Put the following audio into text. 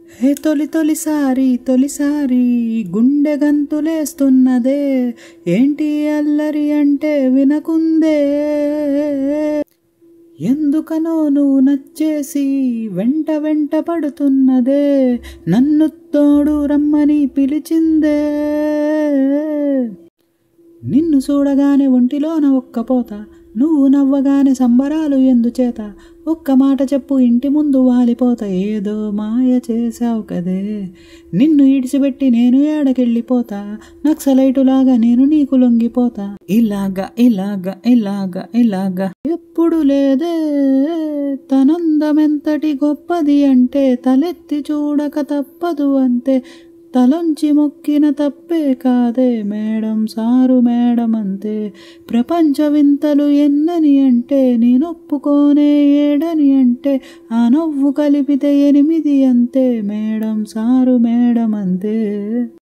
హే తొలి తొలిసారి తొలిసారి గుండె గంతులేస్తున్నదే ఏంటి అల్లరి అంటే వినకుందే ఎందుకనో నువ్వు నచ్చేసి వెంట వెంట పడుతున్నదే నన్ను తోడు రమ్మని పిలిచిందే నిన్ను చూడగానే ఒంటిలోన ఒక్కపోత నువ్వు నవ్వగానే సంబరాలు ఎందుచేత ఒక్క మాట చెప్పు ఇంటి ముందు వాలిపోత ఏదో మాయ చేసావు కదే నిన్ను ఇడిచిపెట్టి నేను ఏడకెళ్ళిపోతా నక్సలైటులాగా నేను నీకు లొంగిపోతా ఇలాగా ఇలాగా ఇలాగా ఇలాగా ఎప్పుడు లేదే తనందమెంతటి గొప్పది అంటే తలెత్తి చూడక తప్పదు అంతే తలంచి మొక్కిన తప్పే కాదే మేడం సారు మేడం అంతే ప్రపంచ వింతలు ఎన్నని అంటే నేనొప్పుకోనే ఏడని అంటే ఆ నవ్వు కలిపితే ఎనిమిది అంతే మేడం సారు మేడం అంతే